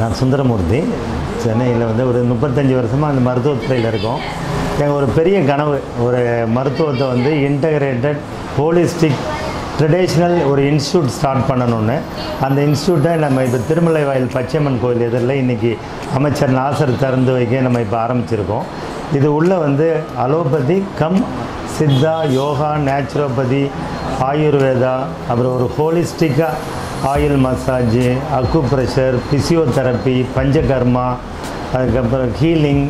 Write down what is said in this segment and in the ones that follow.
நான் சுந்தரமூர்த்தி சென்னையில் வந்து ஒரு முப்பத்தஞ்சு வருஷமாக அந்த மருத்துவத்துறையில் இருக்கோம் எங்கள் ஒரு பெரிய கனவு ஒரு மருத்துவத்தை வந்து இன்டகிரேட்டட் ஹோலிஸ்டிக் ட்ரெடிஷ்னல் ஒரு இன்ஸ்டியூட் ஸ்டார்ட் பண்ணணும்னு அந்த இன்ஸ்டியூட்டை நம்ம இப்போ திருமலை வாயில் பச்சையம்மன் கோயில் எதிரில் இன்றைக்கி அமைச்சர் நாசர் திறந்து வைக்க நம்ம இப்போ ஆரம்பிச்சிருக்கோம் இது உள்ள வந்து allopathy cum Siddha yoga naturopathy Ayurveda அப்புறம் ஒரு ஹோலிஸ்டிக்காக oil massage acupressure physiotherapy Panchakarma அதுக்கப்புறம் ஹீலிங்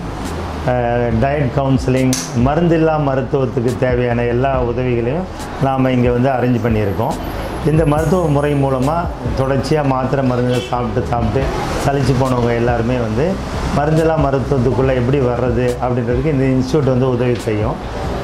டயட் கவுன்சிலிங் மருந்தில்லா மருத்துவத்துக்கு தேவையான எல்லா உதவிகளையும் நாம் இங்கே வந்து அரேஞ்ச் பண்ணியிருக்கோம் இந்த மருத்துவ முறை மூலமாக தொடர்ச்சியாக மாத்திரை மருந்து சாப்பிட்டு சாப்பிட்டு சலிச்சு போனவங்க எல்லாருமே வந்து மருந்தில்லா மருத்துவத்துக்குள்ளே எப்படி வர்றது அப்படின்றதுக்கு இந்த இன்ஸ்டியூட் வந்து உதவி செய்யும்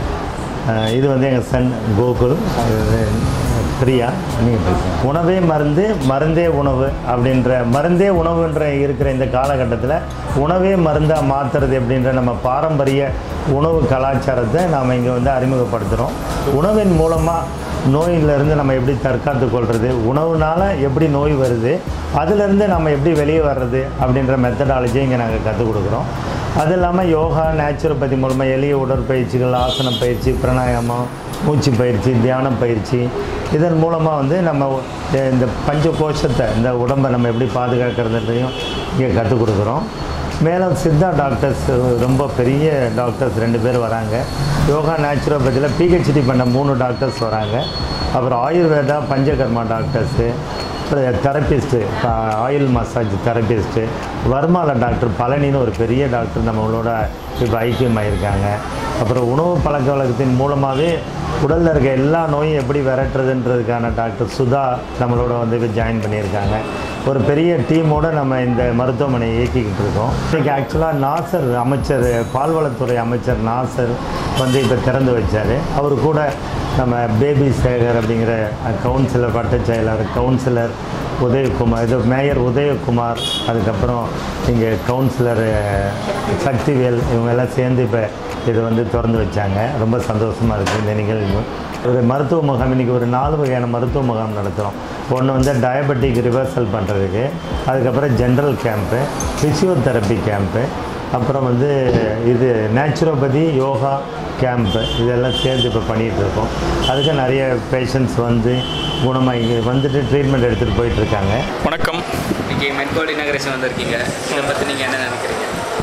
அஹ் இது வந்து எங்கள் சன் கோகுல் அது பிரியா நீங்கள் பேசுங்க உணவே மருந்து மருந்தே உணவு அப்படின்ற மருந்தே உணவுன்ற இருக்கிற இந்த காலகட்டத்தில் உணவே மருந்தாக மாற்றுறது அப்படின்ற நம்ம பாரம்பரிய உணவு கலாச்சாரத்தை நாம் இங்கே வந்து அறிமுகப்படுத்துகிறோம் உணவின் மூலமாக நோயிலிருந்து நம்ம எப்படி தற்காத்து கொள்வது உணவுனால எப்படி நோய் வருது அதிலிருந்து நம்ம எப்படி வெளியே வர்றது அப்படின்ற மெத்தடாலஜியை இங்கே நாங்கள் கற்றுக் கொடுக்குறோம் அது இல்லாமல் யோகா நேச்சுரோபதி மூலமாக எளிய உடற்பயிற்சிகள் ஆசன பயிற்சி பிராணாயாமம் மூச்சு பயிற்சி தியான பயிற்சி இதன் மூலமாக வந்து நம்ம இந்த பஞ்ச கோஷத்தை இந்த உடம்பை நம்ம எப்படி பாதுகாக்கிறதுலையும் இங்கே கற்றுக் கொடுக்குறோம் மேலும் சித்தா டாக்டர்ஸ் ரொம்ப பெரிய டாக்டர்ஸ் ரெண்டு பேர் வராங்க யோகா நேச்சுரோபதியில் பிஹெச்டி பண்ண மூணு டாக்டர்ஸ் வராங்க அப்புறம் ஆயுர்வேதா பஞ்சகர்மா டாக்டர்ஸு அப்புறம் தெரப்பிஸ்ட்டு ஆயில் மசாஜ் தெரப்பிஸ்ட்டு வர்மால டாக்டர் பழனின்னு ஒரு பெரிய டாக்டர் நம்மளோட இப்போ ஐக்கியமாயிருக்காங்க அப்புறம் உணவு பழக்க வழக்கத்தின் மூலமாகவே உடலில் இருக்க எல்லா நோயும் எப்படி விரட்டுறதுன்றதுக்கான டாக்டர் சுதா நம்மளோட வந்து இப்போ ஜாயின் பண்ணியிருக்காங்க ஒரு பெரிய டீமோட நம்ம இந்த மருத்துவமனையை இயக்கிக்கிட்டு இருக்கோம் இன்றைக்கி ஆக்சுவலாக நாசர் அமைச்சர் பால்வளத்துறை அமைச்சர் நாசர் வந்து இப்போ திறந்து வச்சார் அவர் கூட நம்ம பேபி சேகர் அப்படிங்கிற கவுன்சிலர் வட்ட செயலர் கவுன்சிலர் உதயகுமார் இது மேயர் உதயகுமார் அதுக்கப்புறம் இங்கே கவுன்சிலர் சக்திவேல் இவங்க எல்லாம் சேர்ந்து இப்போ இது வந்து திறந்து வச்சாங்க ரொம்ப சந்தோஷமாக இருக்குது இந்த நிகழ்வு ஒரு மருத்துவ முகாம் இன்றைக்கி ஒரு நாலு வகையான மருத்துவ முகாம் நடத்துகிறோம் ஒன்று வந்து டயபெட்டிக் ரிவர்சல் பண்ணுறதுக்கு அதுக்கப்புறம் ஜென்ரல் கேம்ப்பு ஃபிசியோதெரப்பி கேம்ப்பு அப்புறம் வந்து இது நேச்சுரோபதி யோகா கேம்ப்பு இதெல்லாம் சேர்ந்து இப்போ பண்ணிகிட்டு இருக்கோம் அதுக்கு நிறைய பேஷண்ட்ஸ் வந்து குணமாகி வந்துட்டு ட்ரீட்மெண்ட் எடுத்துகிட்டு போயிட்டுருக்காங்க வணக்கம் இன்னைக்கு மெட்கோல் இனாகரேஷன் வந்திருக்கீங்க இதை பற்றி நீங்கள் என்ன நினைக்கிறீங்க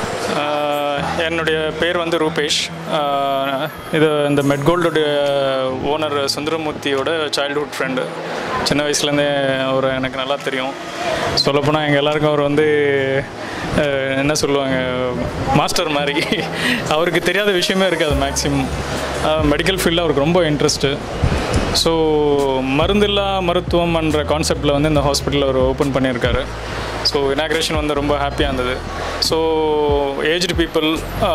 ஆஹ் என்னுடைய பேர் வந்து ரூபேஷ் ஆஹ் இது இந்த மெட்கோல்டுடைய ஓனர் சுந்தரமூர்த்தியோட சைல்ட்ஹுட் ஃப்ரெண்டு சின்ன வயசுலேருந்தே அவர் எனக்கு நல்லா தெரியும் சொல்லப்போனால் எங்கள் எல்லாருக்கும் அவர் வந்து ஆஹ் என்ன சொல்லுவாங்க மாஸ்டர் மாதிரி அவருக்கு தெரியாத விஷயமே இருக்காது மேக்ஸிமம் மெடிக்கல் ஃபீல்டில் அவருக்கு ரொம்ப இன்ட்ரெஸ்ட்டு ஸோ மருந்தில்லா மருத்துவம்ன்ற கான்செப்டில் வந்து இந்த ஹாஸ்பிட்டலில் அவர் ஓப்பன் பண்ணியிருக்காரு ஸோ இனாக்ரேஷன் வந்து ரொம்ப ஹாப்பியாக இருந்தது ஸோ ஏஜ்டு பீப்புள்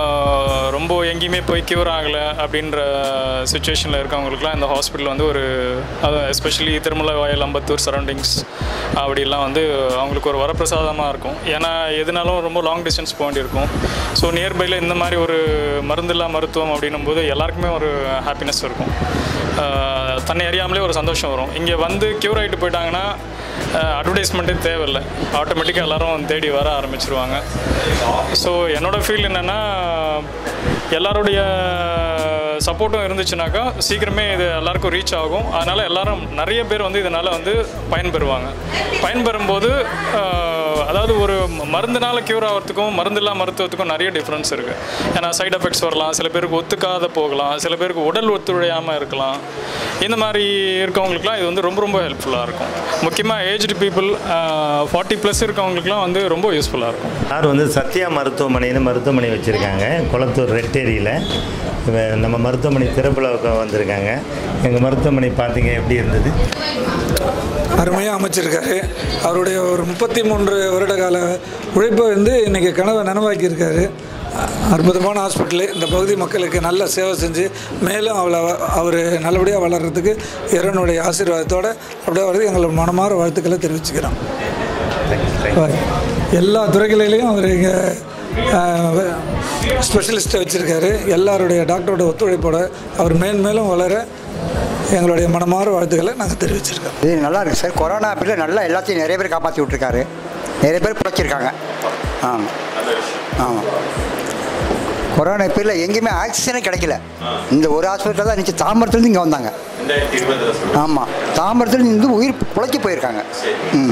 ரொம்ப எங்கேயுமே போய் க்யூர் ஆகலை அப்படின்ற சுச்சுவேஷனில் இருக்கவங்களுக்குலாம் இந்த ஹாஸ்பிட்டல் வந்து ஒரு அது எஸ்பெஷலி திருமலை வாயல் அம்பத்தூர் சரௌண்டிங்ஸ் அப்படிலாம் வந்து அவங்களுக்கு ஒரு வரப்பிரசாதமாக இருக்கும் ஏன்னா எதுனாலும் ரொம்ப லாங் டிஸ்டன்ஸ் போக வேண்டியிருக்கும் ஸோ நியர்பையில் இந்த மாதிரி ஒரு மருந்தில்லா மருத்துவம் அப்படின்னும் போது எல்லாருக்குமே ஒரு ஹாப்பினஸ் இருக்கும் ஆஹ் தன்னை அறியாமலே ஒரு சந்தோஷம் வரும் இங்கே வந்து க்யூர் ஆகிட்டு போயிட்டாங்கன்னா அட்வர்டைஸ்மெண்ட்டே தேவையில்லை ஆட்டோமேட்டிக்காக எல்லாரும் தேடி வர ஆரம்பிச்சிருவாங்க ஸோ என்னோடய ஃபீல் என்னென்னா எல்லாருடைய சப்போர்ட்டும் இருந்துச்சுனாக்கா சீக்கிரமே இது எல்லாருக்கும் ரீச் ஆகும் அதனால் எல்லாரும் நிறைய பேர் வந்து இதனால் வந்து பயன்பெறுவாங்க பயன்பெறும்போது ஆஹ், அதாவது ஒரு மருந்துனால க்யூர் ஆகிறதுக்கும் மருந்தில்லா மருத்துவத்துக்கும் நிறைய டிஃப்ரென்ஸ் இருக்குது ஏன்னா சைடு எஃபெக்ட்ஸ் வரலாம் சில பேருக்கு ஒத்துக்காத போகலாம் சில பேருக்கு உடல் ஒத்துழையாமல் இருக்கலாம் இந்த மாதிரி இருக்கவங்களுக்குலாம் இது வந்து ரொம்ப ரொம்ப ஹெல்ப்ஃபுல்லாக இருக்கும் முக்கியமாக ஏஜ்டு பீப்புள் ஃபார்ட்டி ப்ளஸ் இருக்கவங்களுக்குலாம் வந்து ரொம்ப யூஸ்ஃபுல்லாக இருக்கும் சார் வந்து சத்யா மருத்துவமனைன்னு மருத்துவமனை வச்சுருக்காங்க குளத்தூர் ரெட்டேரியில் நம்ம மருத்துவமனை திறப்புல வந்திருக்காங்க எங்கள் மருத்துவமனை பார்த்தீங்க எப்படி இருந்தது அருமையாக அமைச்சிருக்காரு அவருடைய ஒரு முப்பத்தி மூன்று வருட கால உழைப்பை வந்து இன்றைக்கி கனவை நனவாக்கியிருக்காரு அ- அற்புதமான ஹாஸ்பிட்டலு இந்த பகுதி மக்களுக்கு நல்ல சேவை செஞ்சு மேலும் அவளை அவர் நல்லபடியாக வளர்கிறதுக்கு இறைவனுடைய ஆசீர்வாதத்தோடு அப்படியே வரது எங்களை மனமாற வாழ்த்துக்களை தெரிவிச்சுக்கிறோம் எல்லா துறைகளிலையும் அவர் இங்கே ஸ்பெஷலிஸ்ட்டை வச்சுருக்காரு எல்லாருடைய டாக்டரோட ஒத்துழைப்போட அவர் மேன்மேலும் வளர எங்களுடைய மனமாற வாழ்த்துக்களை நாங்கள் தெரிவிச்சிருக்கோம் இது நல்லா இருக்குது சார் கொரோனா பீரியட் நல்லா எல்லாத்தையும் நிறைய பேர் காப்பாற்றி விட்ருக்காரு நிறைய பேர் பிழைச்சிருக்காங்க ஆமாம் ஆமாம் கொரோனா பீரியடில் எங்கேயுமே ஆக்சிஜனே கிடைக்கல இந்த ஒரு ஹாஸ்பிட்டல் தான் இருந்துச்சு தாம்பரத்துலேருந்து இங்கே வந்தாங்க ஆமாம் தாம்பரத்துலேருந்து இருந்து உயிர் பிழைச்சி போயிருக்காங்க ம்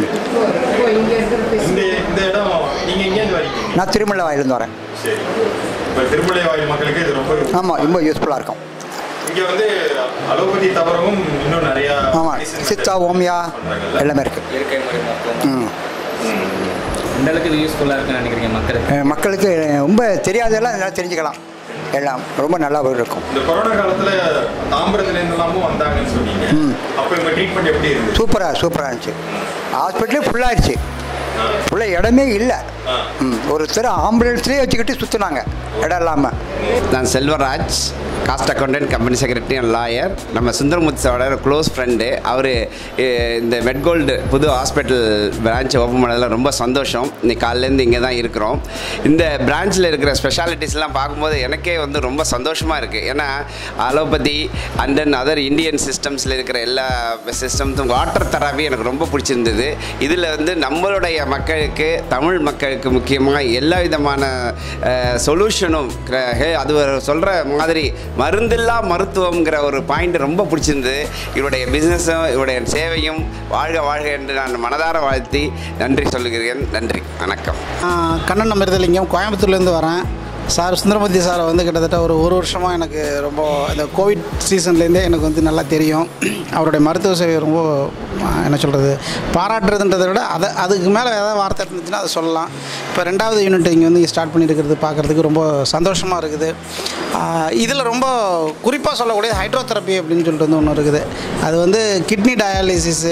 இந்த இந்த இடம் நீங்க எங்கேருந்து வரீங்க நான் திருமலை வாயிலேருந்து வரேன் சரி இப்போ திருமலை வாயில் மக்களுக்கு இது ரொம்ப ஆமாம் ரொம்ப யூஸ்ஃபுல்லாக இருக்கும் இங்க வந்து அலோபதி தவிரவும் இன்னும் நிறைய ஆமாம் medicines சித்தா ஓமியா எல்லாமே இருக்குது இயற்கை முறை மருத்துவம் ம் எந்த அளவுக்கு இது யூஸ்ஃபுல்லாக இருக்குன்னு நினைக்கிறீங்க மக்களுக்கு அஹ் மக்களுக்கு ரொம்ப தெரியாதெல்லாம் நல்லா தெரிஞ்சுக்கலாம் எல்லாம் ரொம்ப நல்லா இருக்கும் இந்த கொரோனா காலத்துல தாம்பரத்துல இருந்தெல்லாமும் வந்தாங்கன்னு சொன்னீங்க அப்ப உங்க ட்ரீட்மெண்ட் எப்படி இருந்துச்சு சூப்பராக சூப்பராக இருந்துச்சு ஹாஸ்பிட்டலே ஃபுல்லாகிடுச்சு ஃபுல்லாக இடமே இல்லை ம் ஒருத்தர் ஆம்புலன்ஸ்லேயே வச்சுக்கிட்டு சுற்றுனாங்க இடம் இல்லாமல் நான் Selvaraj cost accountant company secretary and lawyer நம்ம சுந்தரமூர்த்தி சாரோட க்ளோஸ் ஃப்ரெண்டு அவர் இந்த மெட்கோல்டு புது ஹாஸ்பிட்டல் பிரான்ச் ஓப்பன் பண்ணதில் ரொம்ப சந்தோஷம் இன்னைக்கு காலையிலேருந்து இங்கே தான் இருக்கிறோம் இந்த பிரான்ச்சில் இருக்கிற ஸ்பெஷாலிட்டிஸ்லாம் பார்க்கும்போது எனக்கே வந்து ரொம்ப சந்தோஷமாக இருக்குது ஏன்னா allopathy and then other Indian சிஸ்டம்ஸில் இருக்கிற எல்லா சிஸ்டம்ஸும் வாட்டர் தெராப்பி எனக்கு ரொம்ப பிடிச்சிருந்தது இதில் வந்து நம்மளுடைய மக்களுக்கு தமிழ் மக்களுக்கு முக்கியமாக எல்லா விதமான சொல்யூஷனும் அது சொல்கிற மாதிரி மருந்தில்லா மருத்துவங்கிற ஒரு பாயிண்ட் ரொம்ப பிடிச்சிருந்தது இவருடைய பிஸ்னஸும் இவருடைய சேவையும் வாழ்க வாழ்க என்று நான் மனதார வாழ்த்தி நன்றி சொல்லுகிறேன் நன்றி வணக்கம் ஆஹ் கண்ணன் அமிர்தலிங்கம் கோயம்புத்தூர்லேருந்து வரேன் சார் சுந்தரமூர்த்தி சாரை வந்து கிட்டத்தட்ட ஒரு ஒரு வருஷமாக எனக்கு ரொம்ப இந்த கோவிட் சீசன்லேருந்தே எனக்கு வந்து நல்லா தெரியும் அவருடைய மருத்துவ சேவை ரொம்ப ஆஹ் என்ன சொல்கிறது பாராட்டுறதுன்றதை விட அதை அதுக்கு மேலே ஏதாவது வார்த்தை இருந்துச்சுன்னா அதை சொல்லலாம் இப்போ ரெண்டாவது யூனிட் இங்கே வந்து ஸ்டார்ட் பண்ணியிருக்கிறது பார்க்குறதுக்கு ரொம்ப சந்தோஷமாக இருக்குது இதில் ரொம்ப குறிப்பாக சொல்லக்கூடிய ஹைட்ரோதெரப்பி அப்படின்னு சொல்லிட்டு வந்து ஒன்று இருக்குது அது வந்து கிட்னி டயாலிசிஸு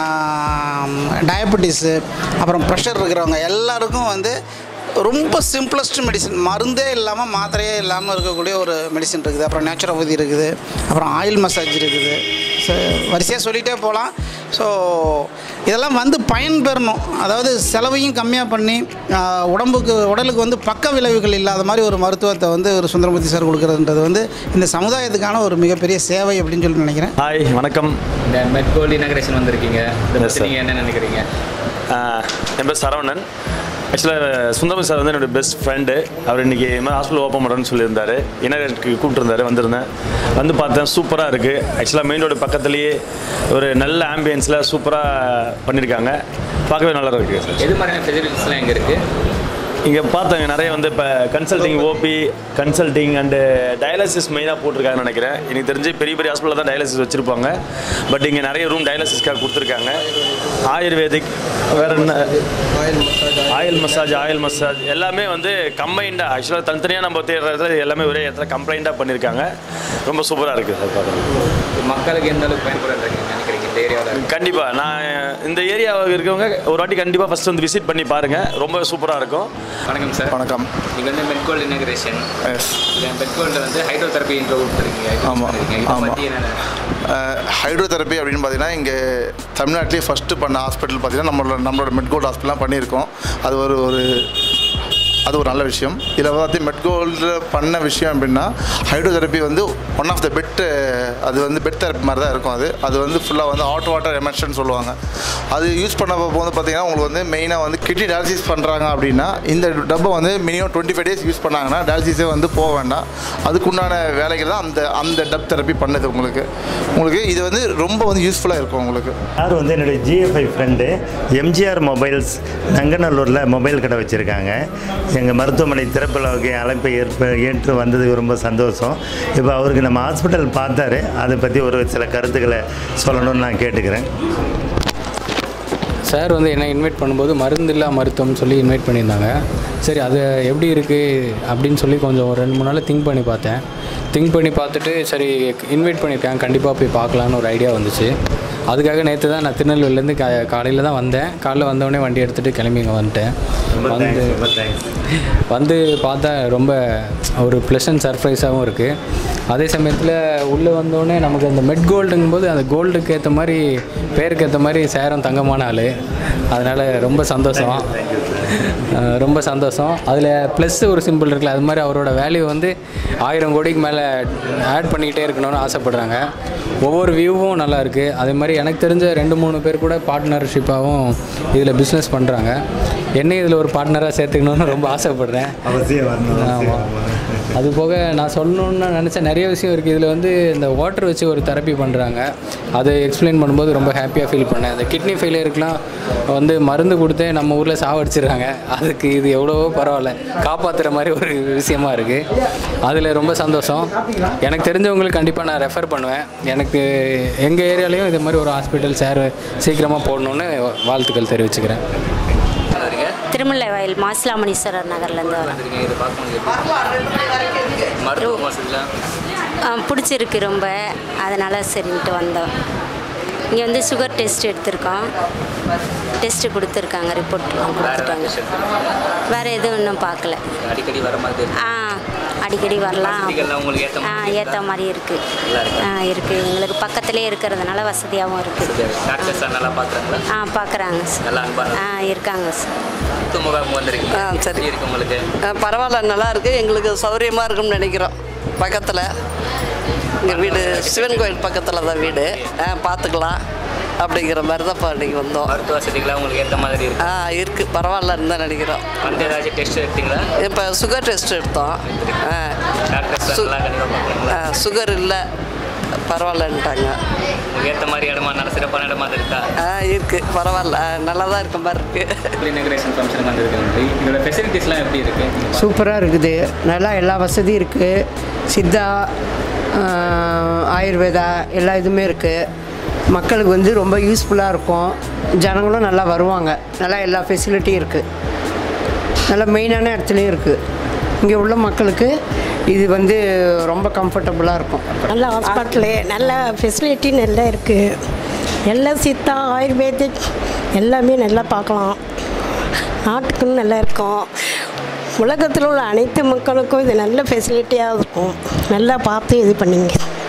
டயபெட்டிஸு அப்புறம் ப்ரெஷர் இருக்கிறவங்க எல்லாருக்கும் வந்து ரொம்ப சிம்பிளஸ்ட் மெடிசன் மருந்தே இல்லாமல் மாத்திரையே இல்லாமல் இருக்கக்கூடிய ஒரு மெடிசன் இருக்குது அப்புறம் நேச்சுரோபதி இருக்குது அப்புறம் ஆயில் மசாஜ் இருக்குது ஸோ வரிசையாக சொல்லிகிட்டே போகலாம் ஸோ இதெல்லாம் வந்து பயன்பெறணும் அதாவது செலவையும் கம்மியாக பண்ணி ஆஹ், உடம்புக்கு உடலுக்கு வந்து பக்க விளைவுகள் இல்லாத மாதிரி ஒரு மருத்துவத்தை வந்து ஒரு சுந்தரமூர்த்தி சார் கொடுக்குறதுன்றது வந்து இந்த சமுதாயத்துக்கான ஒரு மிகப்பெரிய சேவை அப்படின்னு சொல்லி நினைக்கிறேன் ஹாய் வணக்கம் இந்த மெட்கோல் இனகிரேஷன் வந்திருக்கீங்க இதை Yes, பற்றி sir. நீங்கள் என்ன நினைக்கிறீங்க ஆஹ், என் பேர் சரவணன் ஆக்சுவலாக சுந்தரம் சார் வந்து என்னோடய பெஸ்ட் ஃப்ரெண்டு அவர் இன்றைக்கி இது மாதிரி ஹாஸ்பிட்டல் ஓப்பன் பண்ணுறேன்னு சொல்லியிருந்தாரு இனருக்கு கூப்பிட்டுருந்தாரு வந்திருந்தேன் வந்து பார்த்தேன் சூப்பராக இருக்குது ஆக்சுவலாக மெயின் ரோடு பக்கத்துலேயே ஒரு நல்ல ஆம்பியன்ஸில் சூப்பராக பண்ணியிருக்காங்க பார்க்கவே நல்லா இருக்குது சார் எது மாதிரியான ஃபெசிலிட்டிஸ்லாம் எங்கே இருக்குது இங்கே பார்த்தவங்க நிறைய வந்து இப்போ consulting OP consulting and dialysis மெயினாக போட்டிருக்காங்கன்னு நினைக்கிறேன் எனக்கு தெரிஞ்சு பெரிய பெரிய ஹாஸ்பிட்டலில் தான் டயாலிசிஸ் வச்சுருப்பாங்க பட் இங்கே நிறைய ரூம் டயாலிசிஸ்க்காக கொடுத்துருக்காங்க ஆயுர்வேதிக் வேறு என்ன ஆயில் மசாஜ் ஆயில் மசாஜ் எல்லாமே வந்து கம்பைண்டாக ஆக்சுவலாக தனித்தனியாக நம்ம தேடுற இடத்துல இது எல்லாமே ஒரே இடத்துல கம்ப்ளைண்ட்டாக பண்ணியிருக்காங்க ரொம்ப சூப்பராக இருக்குது சார் பார்க்குறது மக்களுக்கு எந்த அளவுக்கு பயன்படுறது நினைக்கிறீங்க இந்த ஏரியாவில் கண்டிப்பாக நான் இந்த ஏரியாவில் இருக்கவங்க ஒரு வாட்டி கண்டிப்பாக ஃபஸ்ட் வந்து விசிட் பண்ணி பாருங்கள் ரொம்ப சூப்பராக இருக்கும் வணக்கம் சார் வணக்கம் நீங்கள் வந்து மெட்கோல் இனகிரேஷன் எஸ் மெட்கோல்ல வந்து ஹைட்ரோதெரப்பி இன்ட்ரோட் பண்ணிருக்கீங்க ஆமா, இதை ஆமா. பற்றி என்ன ஹைட்ரோதெரப்பி அப்படின்னு பார்த்தீங்கன்னா இங்கே தமிழ்நாட்டிலே ஃபஸ்ட்டு பண்ண ஹாஸ்பிட்டல் பார்த்தீங்கன்னா நம்மளோட நம்மளோட மெட்கோல்டு ஹாஸ்பிட்டலாம் பண்ணியிருக்கோம் அது ஒரு ஒரு அது ஒரு நல்ல விஷயம் இதில் பார்த்து மெட்கோல்டில் பண்ண விஷயம் அப்படின்னா ஹைட்ரோதெரப்பி வந்து ஒன் ஆஃப் த பெட் அது வந்து பெட் தெரப்பி மாதிரி தான் இருக்கும் அது அது வந்து ஃபுல்லாக வந்து ஹாட் வாட்டர் எமர்ஷன் சொல்லுவாங்க அது யூஸ் பண்ண போது பார்த்தீங்கன்னா உங்களுக்கு வந்து மெயினாக வந்து கிட்னி டயாலிசிஸ் பண்ணுறாங்க அப்படின்னா இந்த டப்பை வந்து minimum twenty five days use பண்ணாங்கன்னா டயாலிசிஸே வந்து போக வேண்டாம் அதுக்குண்டான வேலைகள் தான் அந்த அந்த டப் தெரப்பி பண்ணுது உங்களுக்கு உங்களுக்கு இது வந்து ரொம்ப வந்து யூஸ்ஃபுல்லாக இருக்கும் உங்களுக்கு யார் வந்து என்னுடைய ஜிஎஃப்ஐ ஃப்ரெண்டு எம்ஜிஆர் மொபைல்ஸ் நங்கநல்லூரில் மொபைல் கடை வச்சுருக்காங்க எங்கள் மருத்துவமனை திறப்பிழாவுக்கு அழைப்பை ஏற்ப ஏற்று வந்ததுக்கு ரொம்ப சந்தோஷம் இப்போ அவருக்கு நம்ம ஹாஸ்பிட்டல் பார்த்தாரு அதை பற்றி ஒரு சில கருத்துக்களை சொல்லணும்னு நான் கேட்டுக்கிறேன் சார் வந்து என்ன இன்வைட் பண்ணும்போது மருந்தில்லா மருத்துவம்னு சொல்லி இன்வைட் பண்ணியிருந்தாங்க சரி அது எப்படி இருக்குது அப்படின்னு சொல்லி கொஞ்சம் ஒரு ரெண்டு மூணு நாள் திங்க் பண்ணி பார்த்தேன் திங்க் பண்ணி பார்த்துட்டு சரி இன்வைட் பண்ணியிருக்காங்க கண்டிப்பாக போய் பார்க்கலான்னு ஒரு ஐடியா வந்துச்சு அதுக்காக நேற்று தான் நான் திருநெல்வேலியிலேருந்து கா காலையில் தான் வந்தேன் காலைல வந்தோடனே வண்டி எடுத்துகிட்டு கிளம்பி இங்கே வந்துட்டேன் வந்து வந்து பார்த்தா ரொம்ப ஒரு ப்ளசன்ட் சர்ப்ரைஸாகவும் இருக்குது அதே சமயத்தில் உள்ளே வந்தோடனே நமக்கு அந்த மெட் கோல்டுங்கும் போது அந்த கோல்டுக்கு ஏற்ற மாதிரி பேருக்கு ஏற்ற மாதிரி சேரம் தங்கமான ஆள் அதனால் ரொம்ப சந்தோஷம் அஹ் ரொம்ப சந்தோஷம் அதில் ப்ளஸ் ஒரு சிம்பிள் இருக்குல்ல அது மாதிரி அவரோட வேல்யூ வந்து ஆயிரம் கோடிக்கு மேலே ஆட் பண்ணிக்கிட்டே இருக்கணும்னு ஆசைப்படுறாங்க ஒவ்வொரு வியூவும் நல்லா இருக்குது அதே மாதிரி எனக்கு தெரிஞ்ச ரெண்டு மூணு பேர் கூட பார்ட்னர்ஷிப்பாகவும் இதில் பிஸ்னஸ் பண்ணுறாங்க என்னையும் இதில் ஒரு பார்ட்னராக சேர்த்துக்கணும்னு ரொம்ப ஆசைப்படுறேன் அவசியம் வரணும் அவசியம் ஆமாம் அது போக நான் சொல்லணும்னு நினச்ச நிறைய விஷயம் இருக்குது இதில் வந்து இந்த வாட்டர் வச்சு ஒரு தெரப்பி பண்ணுறாங்க அதை எக்ஸ்பிளைன் பண்ணும்போது ரொம்ப ஹாப்பியாக ஃபீல் பண்ணேன் இந்த கிட்னி ஃபெயிலியருக்குலாம் வந்து மருந்து கொடுத்தே நம்ம ஊரில் சாவடிச்சிடுறாங்க அதுக்கு இது எவ்வளவோ பரவாயில்ல காப்பாற்றுற மாதிரி ஒரு விஷயமா இருக்குது அதில் ரொம்ப சந்தோஷம் எனக்கு தெரிஞ்சவங்களுக்கு கண்டிப்பாக நான் ரெஃபர் பண்ணுவேன் எனக்கு எங்கள் ஏரியாலையும் இது மாதிரி ஒரு ஹாஸ்பிட்டல் சேர் சீக்கிரமாக போடணுன்னு வாழ்த்துக்கள் தெரிவிச்சுக்கிறேன் திருமலை வயல் மாசிலாமணீஸ்வரர் நகர்லேருந்து வரேன் வந்திருக்கீங்க இதை பார்க்கும்போது எப்படி மருத்துவ வசதிலாம் ஆ, பிடிச்சிருக்கு ரொம்ப அதனால் சரின்ட்டு வந்தோம் இங்கே வந்து சுகர் டெஸ்ட் எடுத்திருக்கோம் டெஸ்ட்டு கொடுத்துருக்காங்க ரிப்போர்ட்லாம் கொடுத்துட்டாங்க வேறு எதுவும் இன்னும் பார்க்கல அடிக்கடி வர மாதிரி இருக்கு. ஆ அடிக்கடி வரலாம் வசதிகள்லாம் உங்களுக்கு ஏத்த ஆ மாதிரி ஏற்ற மாதிரி இருக்குது நல்லா இருக்கு. ஆ இருக்குது எங்களுக்கு பக்கத்துலேயே இருக்கிறதுனால வசதியாகவும் இருக்குது டாக்டர்ஸ் நல்லா பார்க்குறாங்களா ஆ பார்க்குறாங்க நல்லா அன்பான ஆ இருக்காங்க சார் மருத்துவ முகாம் வந்திருக்கீங்க ஆ, சரி. எப்படி இருக்கு உங்களுக்கு ஆ, பரவாயில்ல நல்லா இருக்கு எங்களுக்கு சௌரியமாக இருக்கும்னு நினைக்கிறோம் பக்கத்தில் எங்கள் வீடு சிவன் கோயில் பக்கத்தில் தான் வீடு ஆ பார்த்துக்கலாம் அப்படிங்கிற மாதிரி தான் இப்போ இன்றைக்கி வந்தோம் மருத்துவ வசதிகள்லாம் உங்களுக்கு ஏற்ற மாதிரி இருக்கு ஆ இருக்குது பரவாயில்லன்னு தான் நினைக்கிறோம் வந்து ஏதாச்சும் டெஸ்ட் எடுத்தீங்களா இப்போ சுகர் டெஸ்ட் எடுத்தோம் ஆ டாக்டர்ஸ் சு- நல்லா கண்டிப்பாக பார்க்குறீங்களா ஆ, சுகர் இல்லை பரவாயில்லன்ட்டாங்க உங்களுக்கு ஏற்ற மாதிரி இடமா நல்ல சிறப்பான இடமா இருக்கா ஆ இருக்குது பரவாயில்ல ஆ, நல்லா தான் இருக்க மாதிரி இருக்குது இனகிரேஷன் ஃபங்க்ஷன் வந்திருக்கு இதோட ஃபெசிலிட்டிஸ்லாம் எப்படி இருக்கு சூப்பராக இருக்குது நல்லா எல்லா வசதியும் இருக்குது சித்தா ஆஹ், ஆயுர்வேதா எல்லா இதுவுமே இருக்குது மக்களுக்கு வந்து ரொம்ப யூஸ்ஃபுல்லாக இருக்கும் ஜனங்களும் நல்லா வருவாங்க நல்லா எல்லா ஃபெசிலிட்டியும் இருக்குது நல்லா மெயினான இடத்துலையும் இருக்குது இங்கே உள்ள மக்களுக்கு இது வந்து ரொம்ப கம்ஃபர்டபுளாக இருக்கும் நல்ல ஹாஸ்பிட்டலு நல்ல ஃபெசிலிட்டி நல்லா இருக்குது எல்லாம் சித்தா ஆயுர்வேதிக் எல்லாமே நல்லா பார்க்கலாம் நாட்டுக்கும் நல்லா இருக்கும் உலகத்தில் உள்ள அனைத்து மக்களுக்கும் இது நல்ல ஃபெசிலிட்டியாக இருக்கும் நல்லா பார்த்து இது பண்ணிங்க